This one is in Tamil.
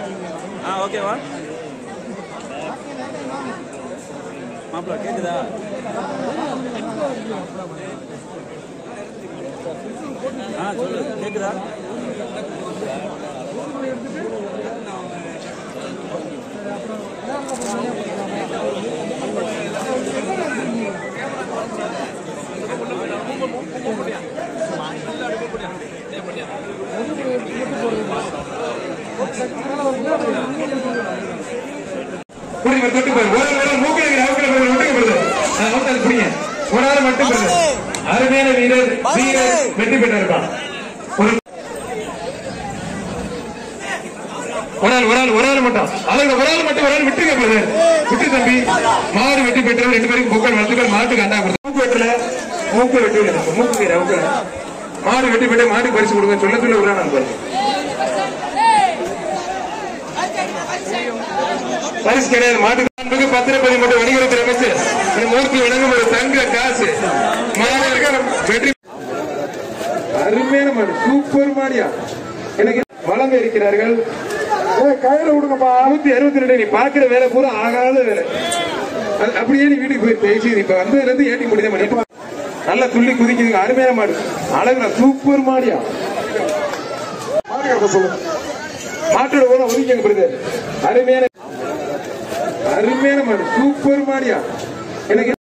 ஆ ஓகேவா மாப்பிள்ள கேக்குதா ஆ சொல்லு கேக்குதா புரியுங்க தொட்டு போய் ஒரு ஒரு மூக்கில் இருக்கிற அவுக்கில் போய் ஒட்டுங்க போடுது அவுத்தால் புரியுங்க ஒரு ஆள் மட்டும் போடுது அருமையான வீரர் வீரர் வெற்றி பெற்றிருப்பான் ஒரு ஒரு ஆள் ஒரு ஆள் ஒரு ஆள் மட்டும் அவங்க ஒரு ஆள் மட்டும் ஒரு ஆள் விட்டுருங்க போகுது விட்டு தம்பி மாடு வெற்றி பெற்று ரெண்டு பேரும் புக்கல் வளர்த்துக்கள் மாட்டுக்கு அண்டா கொடுத்து மூக்கு வெட்டல மூக்கு வெட்டி விடுங்க மூக்கு வீர அவுக்கல மாடு வெட்டி பெற்று மாட்டுக்கு பரிசு கொடுங்க சொல்ல சொல்ல விடுறான் நான் பாருங்க பரிசு கிடையாது மாட்டுக்கு அன்புக்கு பத்திரப்பதி மட்டும் வணிகத்துறை அமைச்சர் இந்த மூர்த்தி வழங்கும் ஒரு தங்க காசு மாணவர்கள் வெற்றி அருமையான மாடு சூப்பர் மாடியா எனக்கு வழங்க இருக்கிறார்கள் கையில விடுங்கப்பா நூத்தி அறுபத்தி ரெண்டு நீ பாக்குற வேலை பூரா ஆகாத வேலை அது அப்படியே நீ வீட்டுக்கு போய் பேசி இப்ப வந்ததுல இருந்து ஏட்டி முடித மாட்டேன் நல்லா துள்ளி குதிக்குதுங்க அருமையான மாடு அழகுல சூப்பர் மாடியா மாட்டோட போல ஒதுக்கிங்க பிரதர் அருமையான அருமையான மாடு சூப்பர் மாடியா எனக்கு